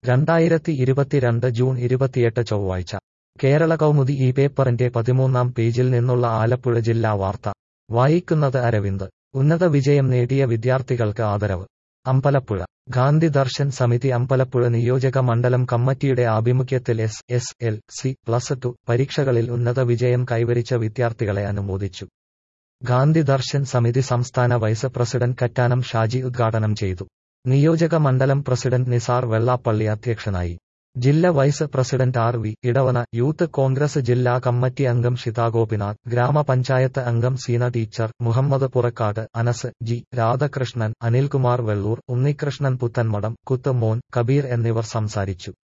രണ്ടായിരത്തി ഇരുപത്തിരണ്ട് ജൂൺ ഇരുപത്തിയെട്ട് ചൊവ്വാഴ്ച കേരള കൗമുദി ഈ പേപ്പറിന്റെ പതിമൂന്നാം പേജിൽ നിന്നുള്ള ആലപ്പുഴ ജില്ലാ വാർത്ത വായിക്കുന്നത് അരവിന്ദ് ഉന്നത വിജയം നേടിയ വിദ്യാർത്ഥികൾക്ക് ആദരവ് അമ്പലപ്പുഴ ഗാന്ധി ദർശൻ സമിതി അമ്പലപ്പുഴ നിയോജക മണ്ഡലം കമ്മിറ്റിയുടെ ആഭിമുഖ്യത്തിൽ S S L C plus two പരീക്ഷകളിൽ ഉന്നത വിജയം കൈവരിച്ച വിദ്യാർത്ഥികളെ അനുമോദിച്ചു ഗാന്ധി ദർശൻ സമിതി സംസ്ഥാന വൈസ് പ്രസിഡന്റ് കറ്റാനം ഷാജി ഉദ്ഘാടനം ചെയ്തു നിയോജക മണ്ഡലം പ്രസിഡന്റ് നിസാർ വെള്ളാപ്പള്ളി അധ്യക്ഷനായി ജില്ലാ vice president R V Edavana youth Congress ജില്ലാ കമ്മിറ്റി അംഗം ഷിത ഗോപിനാഥ് ഗ്രാമപഞ്ചായത്ത് അംഗം സീന ടീച്ചർ മുഹമ്മദ് പുറക്കാട് അനസ് ജി രാധാകൃഷ്ണൻ അനിൽകുമാർ വെള്ളൂർ ഉണ്ണികൃഷ്ണൻ പുത്തൻമടം കുത്ത് മോൻ കബീർ എന്നിവർ സംസാരിച്ചു